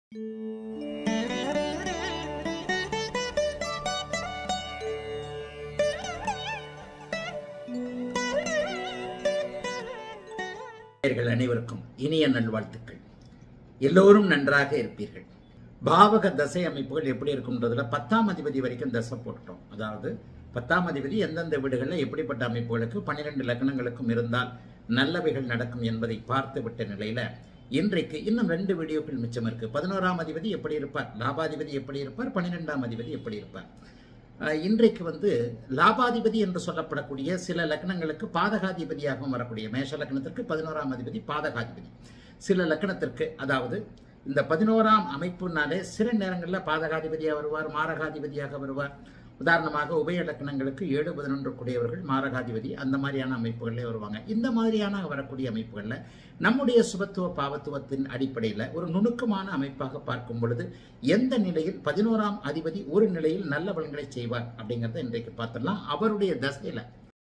நேயர்கள் அனைவருக்கும் இனிய நல்வாழ்த்துக்கள் எல்லோரும் நன்றாக இருப்பீர்கள் பாவக தசை அமைப்புகள் எப்படி இருக்கும்ன்றதுல பத்தாம் அதிபதி வரைக்கும் தசை போட்டுட்டோம் அதாவது பத்தாம் அதிபதி எந்தெந்த வீடுகளில் எப்படிப்பட்ட அமைப்புகளுக்கு பன்னிரெண்டு லக்னங்களுக்கும் இருந்தால் நல்லவைகள் நடக்கும் என்பதை பார்த்து விட்ட நிலையில இன்றைக்கு இன்னும் ரெண்டு வீடியோக்கள் மிச்சம் இருக்கு பதினோராம் அதிபதி எப்படி இருப்பார் லாபாதிபதி எப்படி இருப்பார் பன்னிரெண்டாம் அதிபதி எப்படி இருப்பார் அஹ் இன்றைக்கு வந்து லாபாதிபதி என்று சொல்லப்படக்கூடிய சில லக்னங்களுக்கு பாதகாதிபதியாகவும் வரக்கூடிய மேஷ லக்னத்திற்கு பதினோராம் அதிபதி பாதகாதிபதி சில லக்னத்திற்கு அதாவது இந்த பதினோராம் அமைப்புனாலே சில நேரங்களில் பாதகாதிபதியாக வருவார் மாரகாதிபதியாக வருவார் உதாரணமாக உபய லக்னங்களுக்கு ஏழு பதினொன்று கூடியவர்கள் மாரகாதிபதி அந்த மாதிரியான அமைப்புகளிலே வருவாங்க இந்த மாதிரியான வரக்கூடிய அமைப்புகளில் நம்முடைய சுபத்துவ பாவத்துவத்தின் அடிப்படையில் ஒரு நுணுக்கமான அமைப்பாக பார்க்கும் பொழுது எந்த நிலையில் பதினோராம் அதிபதி ஒரு நிலையில் நல்ல பலன்களை செய்வார் அப்படிங்கிறத இன்றைக்கு பார்த்துடலாம் அவருடைய தசையில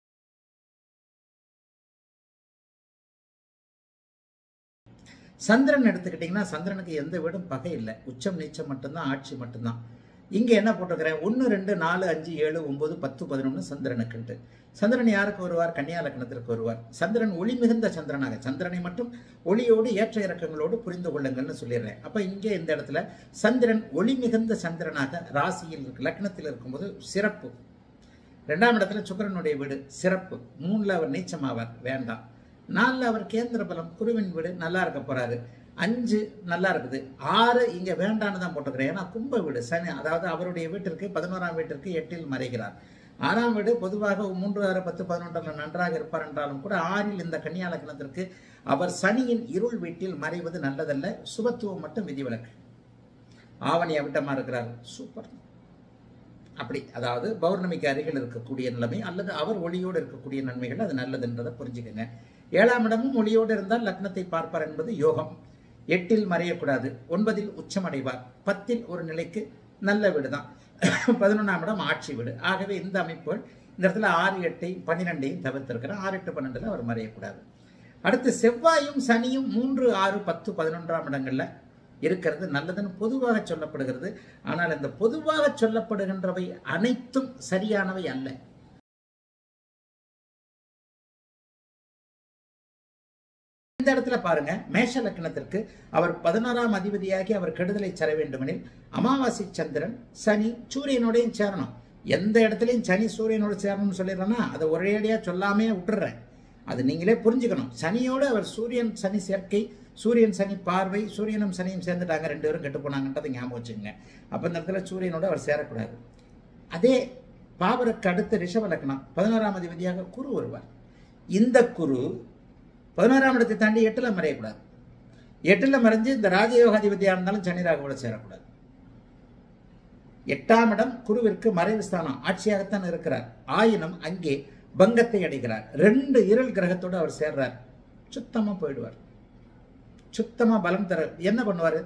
சந்திரன் எடுத்துக்கிட்டிங்கன்னா சந்திரனுக்கு எந்த வீடும் பகை இல்லை உச்சம் நீச்சம் மட்டும்தான் ஆட்சி மட்டும்தான் இங்கே என்ன போட்டிருக்கிறேன் ஒன்று ரெண்டு நாலு அஞ்சு ஏழு ஒன்பது பத்து பதினொன்று சந்திரனுக்குன்ட்டு சந்திரன் யாருக்கு வருவார் கன்னியா லக்னத்திற்கு வருவார் சந்திரன் ஒளி மிகுந்த சந்திரனாக சந்திரனை மட்டும் ஒளியோடு ஏற்ற இறக்கங்களோடு புரிந்து கொள்ளுங்கள்னு சொல்லிடுறேன் அப்போ இங்கே இந்த இடத்துல சந்திரன் ஒளி மிகுந்த சந்திரனாக ராசியில் இருக்கு லக்னத்தில் இருக்கும்போது சிறப்பு ரெண்டாம் இடத்துல சுக்கரனுடைய வீடு சிறப்பு மூணில் அவர் நீச்சமாவார் வேண்டாம் நாலில் அவர் கேந்திர பலம் குருவின் வீடு நல்லா இருக்க போறாரு அஞ்சு நல்லா இருக்குது ஆறு இங்க வேண்டான்னு தான் போட்டுக்கிறேன் ஏன்னா கும்ப வீடு சனி அதாவது அவருடைய வீட்டிற்கு பதினோராம் வீட்டிற்கு எட்டில் மறைகிறார் ஆறாம் வீடு பொதுவாக மூன்று ஆறு பத்து பதினொன்றில் நன்றாக இருப்பார் என்றாலும் கூட ஆறில் இந்த கன்னியா லக்னத்திற்கு அவர் சனியின் இருள் வீட்டில் மறைவது நல்லதல்ல சுபத்துவம் மட்டும் விதிவிலக்கு ஆவணி அவிட்டமா இருக்கிறார் சூப்பர் அப்படி அதாவது பௌர்ணமிக்கு அருகில் இருக்கக்கூடிய நிலைமை அல்லது அவர் ஒளியோடு இருக்கக்கூடிய நன்மைகள் அது நல்லதுன்றதை புரிஞ்சுக்கங்க ஏழாம் இடமும் ஒளியோடு இருந்தால் லக்னத்தை பார்ப்பார் என்பது யோகம் எட்டில் மறையக்கூடாது ஒன்பதில் உச்சமடைவார் பத்தில் ஒரு நிலைக்கு நல்ல வீடு தான் பதினொன்றாம் இடம் ஆட்சி வீடு ஆகவே இந்த அமைப்புகள் இந்த இடத்துல ஆறு எட்டை பன்னிரெண்டையும் தவிர்த்திருக்கிறேன் ஆறு எட்டு பன்னெண்டில் அவர் மறையக்கூடாது அடுத்து செவ்வாயும் சனியும் மூன்று ஆறு பத்து பதினொன்றாம் இடங்கள்ல இருக்கிறது நல்லதுன்னு பொதுவாக சொல்லப்படுகிறது ஆனால் இந்த பொதுவாக சொல்லப்படுகின்றவை அனைத்தும் சரியானவை அல்ல இந்த இடத்துல பாருங்க மேஷ லக்னத்திற்கு அவர் பதினாறாம் அதிபதியாகி அவர் கெடுதலை தர வேண்டுமெனில் அமாவாசை சந்திரன் சனி சூரியனோடையும் சேரணும் எந்த இடத்துலையும் சனி சூரியனோடு சேரணும்னு சொல்லிடுறேன்னா அதை ஒரேடியாக சொல்லாமே விட்டுறேன் அது நீங்களே புரிஞ்சுக்கணும் சனியோடு அவர் சூரியன் சனி சேர்க்கை சூரியன் சனி பார்வை சூரியனும் சனியும் சேர்ந்துட்டாங்க ரெண்டு பேரும் கெட்டு போனாங்கன்றதை ஞாபகம் வச்சுக்கோங்க அப்போ இந்த இடத்துல சூரியனோடு அவர் சேரக்கூடாது அதே பாவருக்கு அடுத்த ரிஷப லக்னம் பதினோராம் அதிபதியாக குரு வருவார் இந்த குரு பதினோராம் இடத்தை தாண்டி எட்டில் மறையக்கூடாது எட்டில் மறைஞ்சு இந்த ராஜயோகாதிபதியாக இருந்தாலும் சனி ராகுவோட சேரக்கூடாது எட்டாம் இடம் குருவிற்கு மறைவு ஸ்தானம் ஆட்சியாகத்தான் இருக்கிறார் ஆயினும் அங்கே பங்கத்தை அடைகிறார் ரெண்டு இருள் கிரகத்தோடு அவர் சேர்றார் சுத்தமா போயிடுவார் சுத்தமா பலம் தர என்ன பண்ணுவாரு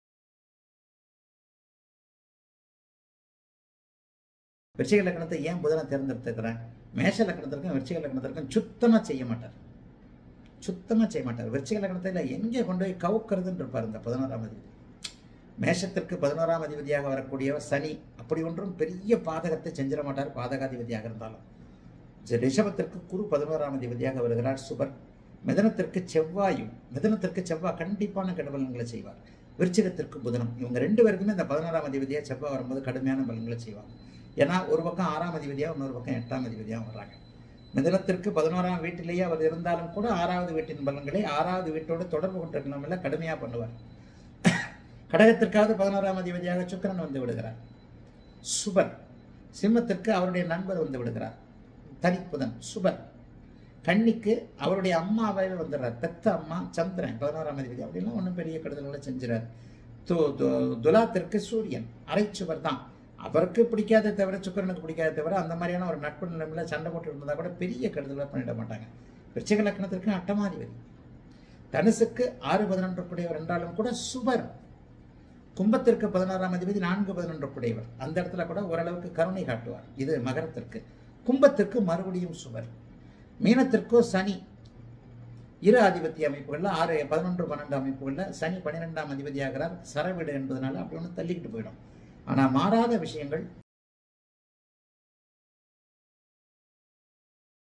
விருச்சிக லக்னத்தை ஏன் புதனை தேர்ந்தெடுத்துக்கிறேன் மேஷ லக்னத்திற்கும் விருச்சிக லக்னத்திற்கும் சுத்தமா செய்ய மாட்டார் சுத்தமா செய்ய மாட்டார் விருச்சிக லக்னத்தில் எங்கே கொண்டு போய் கவுக்கிறதுன்னு இருப்பார் இந்த பதினோராம் அதிபதி மேஷத்திற்கு பதினோராம் அதிபதியாக வரக்கூடியவர் சனி அப்படி ஒன்றும் பெரிய பாதகத்தை செஞ்சிட மாட்டார் பாதகாதிபதியாக இருந்தாலும் ரிஷபத்திற்கு குரு பதினோராம் அதிபதியாக வருகிறார் சுபர் மிதனத்திற்கு செவ்வாயும் மிதனத்திற்கு செவ்வாய் கண்டிப்பான கெடுபலன்களை செய்வார் விருச்சிகத்திற்கு புதனம் இவங்க ரெண்டு பேருக்குமே இந்த பதினோராம் அதிபதியாக செவ்வாய் வரும்போது கடுமையான பலன்களை செய்வாங்க ஏன்னா ஒரு பக்கம் ஆறாம் அதிபதியாக இன்னொரு பக்கம் எட்டாம் அதிபதியாக வர்றாங்க மிதனத்திற்கு பதினோராம் வீட்டிலேயே அவர் இருந்தாலும் கூட ஆறாவது வீட்டின் பலன்களை ஆறாவது வீட்டோடு தொடர்பு கொண்டிருக்கணும்ல கடுமையாக பண்ணுவார் கடகத்திற்காவது பதினோராம் அதிபதியாக சுக்கரன் வந்து விடுகிறார் சுபர் சிம்மத்திற்கு அவருடைய நண்பர் வந்து விடுகிறார் தனிப்புதன் சுபர் கன்னிக்கு அவருடைய அம்மாவே வந்துடுறார் பெத்த அம்மா சந்திரன் பதினோராம் அதிபதி அப்படிலாம் ஒன்றும் பெரிய கெடுதல்களை செஞ்சுறார் து துலாத்திற்கு சூரியன் அரைச்சுவர் தான் அவருக்கு பிடிக்காத தவிர சுக்கரனுக்கு பிடிக்காத தவிர அந்த மாதிரியான ஒரு நட்பு நிலைமையில் சண்டை போட்டு இருந்தால் கூட பெரிய கெடுதலை பண்ணிட மாட்டாங்க விருச்சிக லக்னத்திற்கு அட்டமாதிபதி தனுசுக்கு ஆறு பதினொன்று கூடியவர் என்றாலும் கூட சுபர் கும்பத்திற்கு பதினாறாம் அதிபதி நான்கு பதினொன்று கூடியவர் அந்த இடத்துல கூட ஓரளவுக்கு கருணை காட்டுவார் இது மகரத்திற்கு கும்பத்திற்கு மறுபடியும் சுவர் மீனத்திற்கோ சனி இரு ஆதிபத்திய அமைப்புகளில் ஆறு பதினொன்று பன்னெண்டு அமைப்புகளில் சனி பன்னிரெண்டாம் அதிபதியாகிறார் சரவீடு என்பதனால அப்படி ஒன்று தள்ளிக்கிட்டு போயிடும் ஆனால் மாறாத விஷயங்கள்